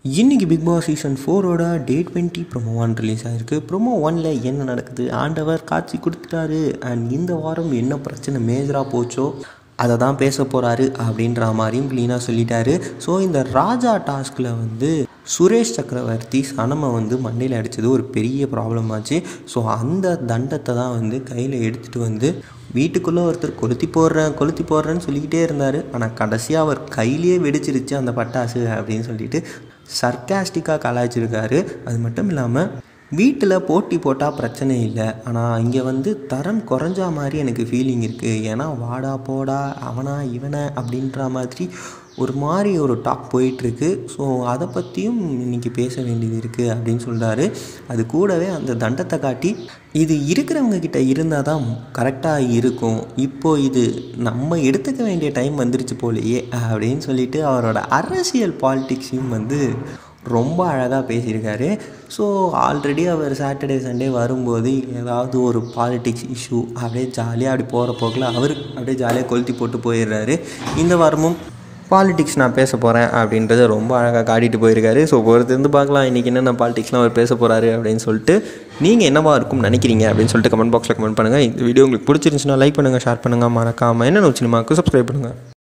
இன்னைக்கு big Boss season ஃபோரோட day twenty promo one release ஆயிருக்கு ப்ரோமோ ஒனில் என்ன நடக்குது ஆண்டவர் காட்சி கொடுத்துட்டாரு அண்ட் இந்த வாரம் என்ன பிரச்சனை மேஜராக போச்சோ அதை தான் பேச போகிறாரு அப்படின்ற மாதிரியும் க்ளீனாக சொல்லிட்டாரு ஸோ இந்த ராஜா டாஸ்கில் வந்து சுரேஷ் சக்கரவர்த்தி சனமை வந்து மண்டையில் அடித்தது ஒரு பெரிய ப்ராப்ளம் ஆச்சு ஸோ அந்த தண்டத்தை தான் வந்து கையில் எடுத்துகிட்டு வந்து வீட்டுக்குள்ளே ஒருத்தர் கொளுத்தி போடுறேன் கொளுத்தி போடுறேன்னு சொல்லிக்கிட்டே இருந்தார் ஆனால் கடைசியாக அவர் கையிலேயே வெடிச்சிருச்சு அந்த பட்டாசு அப்படின்னு சொல்லிட்டு சர்க்காஸ்டிக்காக கலாய்ச்சிருக்காரு அது மட்டும் இல்லாமல் வீட்டில் போட்டி போட்டால் பிரச்சனை இல்லை ஆனால் இங்கே வந்து தரம் குறைஞ்சா மாதிரி எனக்கு ஃபீலிங் இருக்குது ஏன்னா வாடா போடா அவனா இவனை அப்படின்ற மாதிரி ஒரு மாதிரி ஒரு டாக் போயிட்டுருக்கு ஸோ அதை பற்றியும் இன்றைக்கி பேச வேண்டியது இருக்குது அப்படின்னு சொல்கிறாரு அது கூடவே அந்த தண்டத்தை காட்டி இது இருக்கிறவங்க கிட்ட இருந்தால் தான் கரெக்டாக இருக்கும் இப்போ இது நம்ம எடுத்துக்க வேண்டிய டைம் வந்துருச்சு போலையே அப்படின்னு சொல்லிட்டு அவரோட அரசியல் பாலிடிக்ஸையும் வந்து ரொம்ப அழகாக பேசியிருக்காரு ஸோ ஆல்ரெடி அவர் சாட்டர்டே சண்டே வரும்போது ஏதாவது ஒரு பாலிடிக்ஸ் இஷ்யூ அப்படியே ஜாலியாக அப்படி போகிற போக்கில் அவர் அப்படியே ஜாலியாக கொளுத்தி போட்டு போயிடுறாரு இந்த வாரமும் பாலிடிக்ஸ் நான் பேச போகிறேன் அப்படின்றத ரொம்ப அழகாக காட்டிட்டு போயிருக்காரு ஸோ பொறுத்திருந்து பார்க்கலாம் இன்றைக்கி என்னென்ன பாலிடிக்ஸ்லாம் அவர் பேச போகிறாரு அப்படின்னு சொல்லிட்டு நீங்கள் என்னவா இருக்கும்னு நினைக்கிறீங்க அப்படின்னு சொல்லிட்டு கமெண்ட் பாக்ஸில் கமெண்ட் பண்ணுங்கள் இந்த வீடியோ உங்களுக்கு பிடிச்சிருந்துச்சுன்னா லைக் பண்ணுங்கள் ஷேர் பண்ணுங்கள் மறக்காமல் என்ன சினிமாவுக்கு சப்ஸ்கிரைப் பண்ணுங்கள்